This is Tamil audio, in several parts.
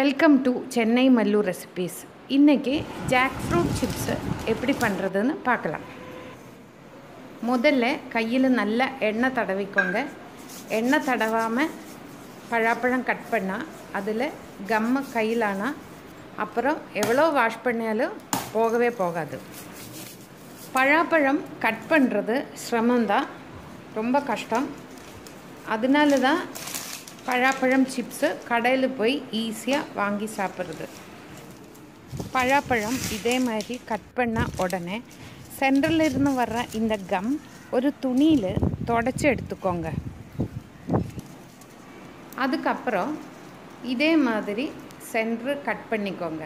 welcome to Chennai Mallur recipes இன்றைக்கி ஜாக் ஃப்ரூட் சிப்ஸு எப்படி பண்ணுறதுன்னு பார்க்கலாம் முதல்ல கையில் நல்லா எண்ணெய் தடவிக்கோங்க எண்ணெய் தடவாமல் பழாப்பழம் கட் பண்ணால் அதில் கம்மு கையிலானா அப்புறம் எவ்வளோ வாஷ் பண்ணாலும் போகவே போகாது பழாப்பழம் கட் பண்ணுறது சிரமம்தான் ரொம்ப கஷ்டம் அதனால தான் பழாப்பழம் சிப்ஸு கடையில் போய் ஈஸியாக வாங்கி சாப்பிட்றது பழாப்பழம் இதே மாதிரி கட் பண்ண உடனே சென்டரில் இருந்து வர்ற இந்த கம் ஒரு துணியில் தொடச்சி எடுத்துக்கோங்க அதுக்கப்புறம் இதே மாதிரி சென்டர் கட் பண்ணிக்கோங்க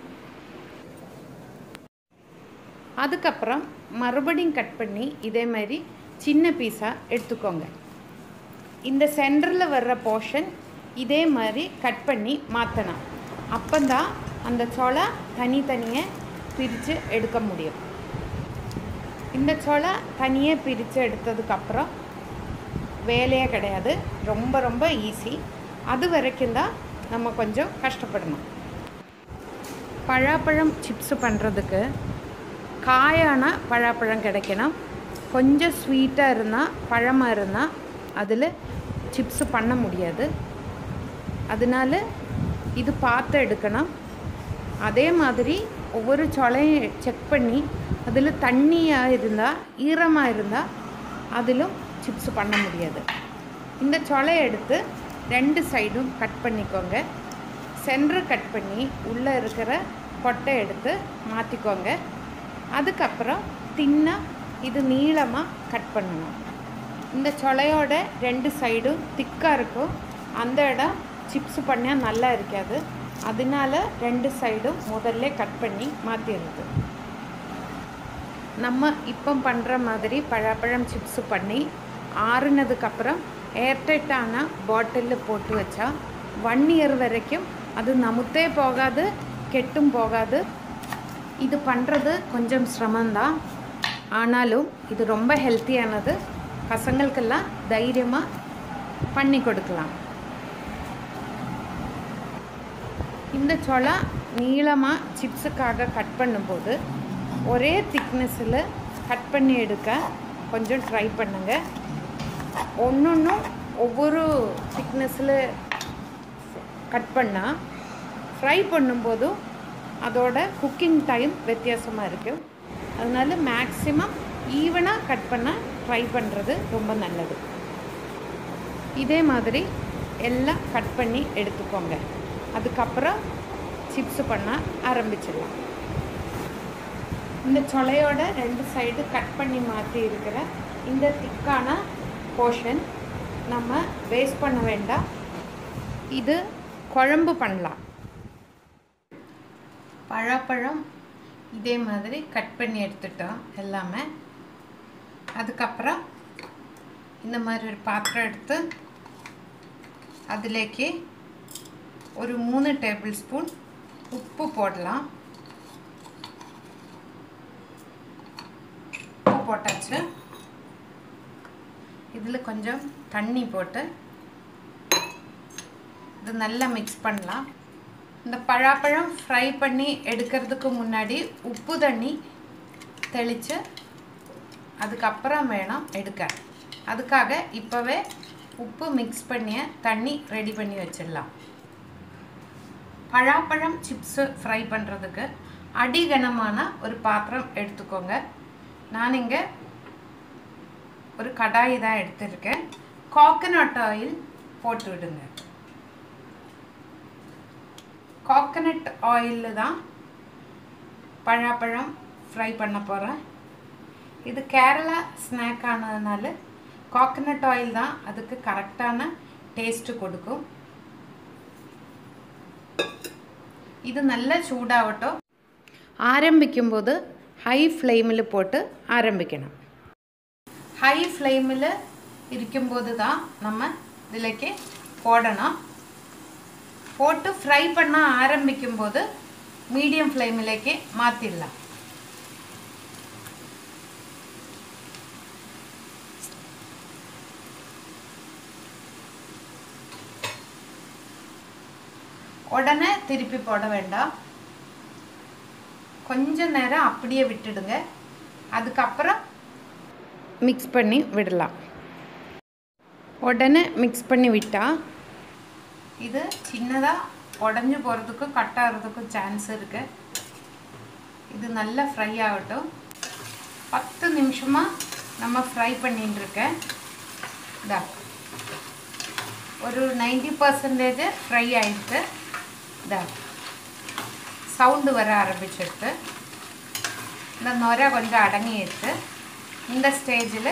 அதுக்கப்புறம் மறுபடியும் கட் பண்ணி இதே மாதிரி சின்ன பீஸாக எடுத்துக்கோங்க இந்த சென்டரில் வர்ற போர்ஷன் இதே மாதிரி கட் பண்ணி மாற்றணும் அப்போந்தான் அந்த சொலை தனித்தனியே பிரித்து எடுக்க முடியும் இந்த சொலை தனியாக பிரித்து எடுத்ததுக்கப்புறம் வேலையே கிடையாது ரொம்ப ரொம்ப ஈஸி அது வரைக்கும் தான் நம்ம கொஞ்சம் கஷ்டப்படணும் பழாப்பழம் சிப்ஸு பண்ணுறதுக்கு காயான பழாப்பழம் கிடைக்கணும் கொஞ்சம் ஸ்வீட்டாக இருந்தால் பழமாக இருந்தால் அதில் சிப்ஸு பண்ண முடியாது அதனால இது பார்த்து எடுக்கணும் அதே மாதிரி ஒவ்வொரு சொலையும் செக் பண்ணி அதில் தண்ணியாக இருந்தால் ஈரமாக இருந்தால் அதிலும் சிப்ஸு பண்ண முடியாது இந்த சொலையை எடுத்து ரெண்டு சைடும் கட் பண்ணிக்கோங்க சென்டர் கட் பண்ணி உள்ளே இருக்கிற கொட்டை எடுத்து மாற்றிக்கோங்க அதுக்கப்புறம் தின்னாக இது நீளமாக கட் பண்ணணும் இந்த சொலையோட ரெண்டு சைடும் திக்காக இருக்கும் அந்த இடம் சிப்ஸ் பண்ணால் நல்லா இருக்காது அதனால ரெண்டு சைடும் முதல்ல கட் பண்ணி மாற்றிடுறது நம்ம இப்போ பண்ணுற மாதிரி பழப்பழம் சிப்ஸு பண்ணி ஆறுனதுக்கப்புறம் ஏர்டைட்டான பாட்டிலில் போட்டு வச்சா ஒன் இயர் வரைக்கும் அது நமுத்தே போகாது கெட்டும் போகாது இது பண்ணுறது கொஞ்சம் சிரமம்தான் ஆனாலும் இது ரொம்ப ஹெல்த்தியானது பசங்களுக்கெல்லாம் தைரியமாக பண்ணி கொடுக்கலாம் இந்த சொலா நீளமாக சிப்ஸுக்காக கட் பண்ணும்போது ஒரே திக்னஸில் கட் பண்ணி எடுக்க கொஞ்சம் ட்ரை பண்ணுங்கள் ஒன்றொன்றும் ஒவ்வொரு திக்னஸில் கட் பண்ணால் ஃப்ரை பண்ணும்போதும் அதோட குக்கிங் டைம் வித்தியாசமாக இருக்கும் அதனால மேக்ஸிமம் ஈவனாக கட் பண்ண ட்ரை பண்ணுறது ரொம்ப நல்லது இதே மாதிரி எல்லாம் கட் பண்ணி எடுத்துக்கோங்க அதுக்கப்புறம் சிப்ஸ் பண்ண ஆரம்பிச்சிடலாம் இந்த சொலையோட ரெண்டு சைடு கட் பண்ணி மாற்றி இருக்கிற இந்த திக்கான போர்ஷன் நம்ம வேஸ்ட் பண்ண வேண்டாம் இது குழம்பு பண்ணலாம் பழப்பழம் இதே மாதிரி கட் பண்ணி எடுத்துட்டோம் எல்லாமே அதுக்கப்புறம் இந்த மாதிரி ஒரு பாத்திரம் எடுத்து அதிலேக்கு ஒரு மூணு டேபிள் ஸ்பூன் உப்பு போடலாம் உப்பு போட்டாச்சு இதில் கொஞ்சம் தண்ணி போட்டு இது நல்லா மிக்ஸ் பண்ணலாம் இந்த பழாப்பழம் ஃப்ரை பண்ணி எடுக்கிறதுக்கு முன்னாடி உப்பு தண்ணி தெளித்து அதுக்கப்புறம் வேணும் எடுக்க அதுக்காக இப்போவே உப்பு மிக்ஸ் பண்ணிய தண்ணி ரெடி பண்ணி வச்சிடலாம் பழாப்பழம் சிப்ஸு ஃப்ரை பண்ணுறதுக்கு அடிகனமான ஒரு பாத்திரம் எடுத்துக்கோங்க நான் இங்கே ஒரு கடாய் தான் எடுத்திருக்கேன் கோகனட் ஆயில் போட்டு விடுங்க கோகனட் ஆயிலில் தான் பழாப்பழம் ஃப்ரை பண்ண போகிறேன் இது கேரளா ஸ்நாக் ஆனதுனால கோகனட் ஆயில் தான் அதுக்கு கரெக்டான டேஸ்ட்டு கொடுக்கும் இது நல்லா சூடாகட்டும் ஆரம்பிக்கும்போது ஹை ஃப்ளேமில் போட்டு ஆரம்பிக்கணும் ஹை ஃப்ளேமில் இருக்கும்போது தான் நம்ம இதிലേക്ക് போடணும் போட்டு ஃப்ரை பண்ண ஆரம்பிக்கும்போது மீடியம் ஃப்ளேமிലേക്ക് மாற்றிடலாம் உடனே திருப்பி போட வேண்டாம் கொஞ்ச நேரம் அப்படியே விட்டுடுங்க அதுக்கப்புறம் மிக்ஸ் பண்ணி விடலாம் உடனே மிக்ஸ் பண்ணி விட்டால் இது சின்னதாக உடஞ்சி போகிறதுக்கும் கட் ஆகிறதுக்கும் சான்ஸ் இருக்குது இது நல்லா ஃப்ரை ஆகட்டும் பத்து நிமிஷமாக நம்ம ஃப்ரை பண்ணிட்டு இருக்கேன் இதா ஒரு நைன்டி பர்சன்டேஜ் ஃப்ரை ஆகிடுது இதா சவுண்டு வர ஆரம்பிச்சிடுது இந்த நுரை கொஞ்சம் அடங்கிடுது இந்த ஸ்டேஜில்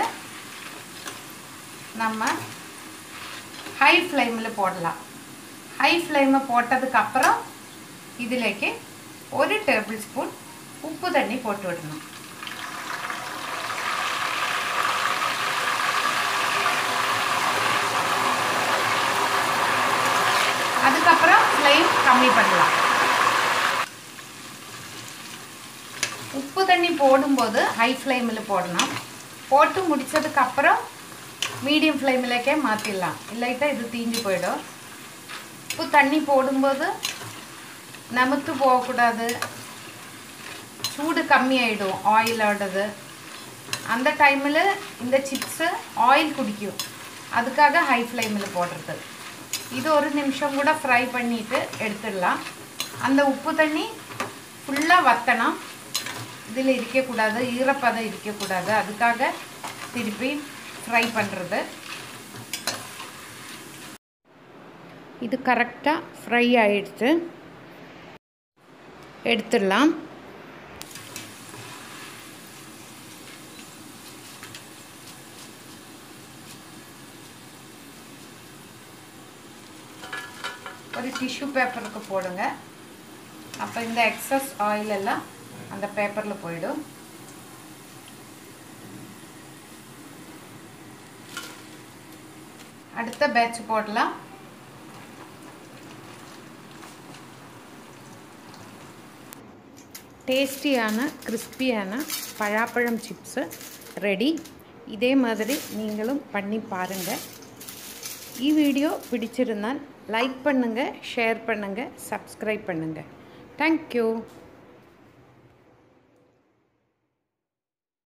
நம்ம ஹை ஃப்ளேமில் போடலாம் ஹை ஃப்ளேமை போட்டதுக்கப்புறம் இதிலேக்கு ஒரு டேபிள் ஸ்பூன் உப்பு தண்ணி போட்டு விடணும் அதுக்கப்புறம் ஃப்ளேம் கம்மி பண்ணலாம் உப்பு தண்ணி போடும்போது ஹை ஃப்ளேமில் போடணும் போட்டு முடித்ததுக்கப்புறம் மீடியம் ஃப்ளேமிலேக்கே மாற்றிடலாம் இல்லாட்டா இது தீஞ்சு போயிடும் உப்பு தண்ணி போடும்போது நமுத்து போகக்கூடாது சூடு கம்மியாயிடும் ஆயிலோடது அந்த டைமில் இந்த சிப்ஸு ஆயில் குடிக்கும் அதுக்காக ஹை ஃப்ளேமில் போடுறது இது ஒரு நிமிஷம் கூட ஃப்ரை பண்ணிவிட்டு எடுத்துடலாம் அந்த உப்பு தண்ணி ஃபுல்லாக வத்தணும் இதில் இருக்கக்கூடாது ஈரப்பதம் இருக்கக்கூடாது அதுக்காக திருப்பி ஃப்ரை பண்ணுறது இது கரெக்டாக ஃப்ரை ஆயிடுச்சு எடுத்துடலாம் ஒரு டிஷ்யூ பேப்பருக்கு போடுங்க அப்போ இந்த எக்ஸஸ் ஆயில் எல்லாம் அந்த பேப்பரில் போயிடும் அடுத்த பேட்ச் போடலாம் டேஸ்டியான கிறிஸ்பியான பழாப்பழம் சிப்ஸு ரெடி இதே மாதிரி நீங்களும் பண்ணி பாருங்கள் ഈ വീഡിയോ പിടിച്ചിരുന്നാൽ ലൈക്ക് பண்ணுங்கள் ஷேர் பண்ணுங்கள் சப்ஸ்கிரைப் பண்ணுங்கள் தேங்க்யூ